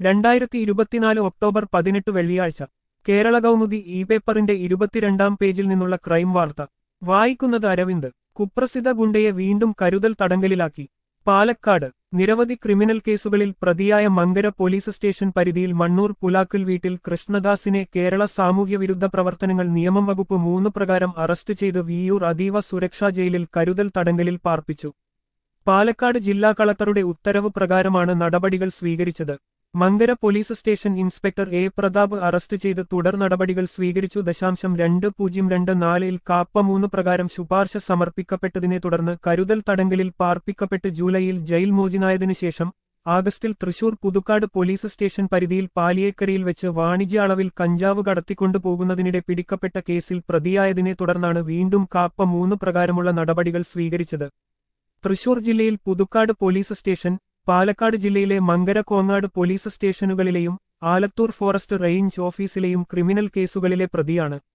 രണ്ടായിരത്തി ഇരുപത്തിനാല് ഒക്ടോബർ പതിനെട്ട് വെള്ളിയാഴ്ച കേരള കൗമുദി ഇ പേപ്പറിന്റെ ഇരുപത്തിരണ്ടാം പേജിൽ നിന്നുള്ള ക്രൈം വാർത്ത വായിക്കുന്നത് അരവിന്ദ് കുപ്രസിദ്ധ ഗുണ്ടയെ വീണ്ടും കരുതൽ തടങ്കലിലാക്കി പാലക്കാട് നിരവധി ക്രിമിനൽ കേസുകളിൽ പ്രതിയായ മങ്കര പോലീസ് സ്റ്റേഷൻ പരിധിയിൽ മണ്ണൂർ പുലാക്കൽ വീട്ടിൽ കൃഷ്ണദാസിനെ കേരള സാമൂഹ്യവിരുദ്ധ പ്രവർത്തനങ്ങൾ നിയമം വകുപ്പ് മൂന്ന് പ്രകാരം അറസ്റ്റ് ചെയ്ത് വിയൂർ അതീവ സുരക്ഷാ ജയിലിൽ കരുതൽ തടങ്കലിൽ പാർപ്പിച്ചു പാലക്കാട് ജില്ലാ കളക്ടറുടെ ഉത്തരവ് പ്രകാരമാണ് നടപടികൾ സ്വീകരിച്ചത് Mankara police station inspector A Prathap arrest ചെയ്ത് തുടർ നടപടികൾ സ്വീകരിച്ചു ദശാംശം രണ്ട് പൂജ്യം രണ്ട് നാലിൽ കാപ്പ മൂന്ന് പ്രകാരം ശുപാർശ സമർപ്പിക്കപ്പെട്ടതിനെ തുടർന്ന് കരുതൽ തടങ്കലിൽ പാർപ്പിക്കപ്പെട്ട് ജൂലൈയിൽ ജയിൽ മോചിനായതിനു ശേഷം ആഗസ്റ്റിൽ തൃശൂർ പുതുക്കാട് പോലീസ് സ്റ്റേഷൻ പരിധിയിൽ പാലിയേക്കരയിൽ വെച്ച് വാണിജ്യ അളവിൽ കഞ്ചാവ് കടത്തിക്കൊണ്ടുപോകുന്നതിനിടെ പിടിക്കപ്പെട്ട കേസിൽ പ്രതിയായതിനെ തുടർന്നാണ് വീണ്ടും കാപ്പ മൂന്ന് പ്രകാരമുള്ള നടപടികൾ സ്വീകരിച്ചത് തൃശൂർ ജില്ലയിൽ പുതുക്കാട് പോലീസ് സ്റ്റേഷൻ പാലക്കാട് ജില്ലയിലെ മങ്കര കോങ്ങാട് പോലീസ് സ്റ്റേഷനുകളിലെയും ആലത്തൂർ ഫോറസ്റ്റ് റേഞ്ച് ഓഫീസിലെയും ക്രിമിനൽ കേസുകളിലെ പ്രതിയാണ്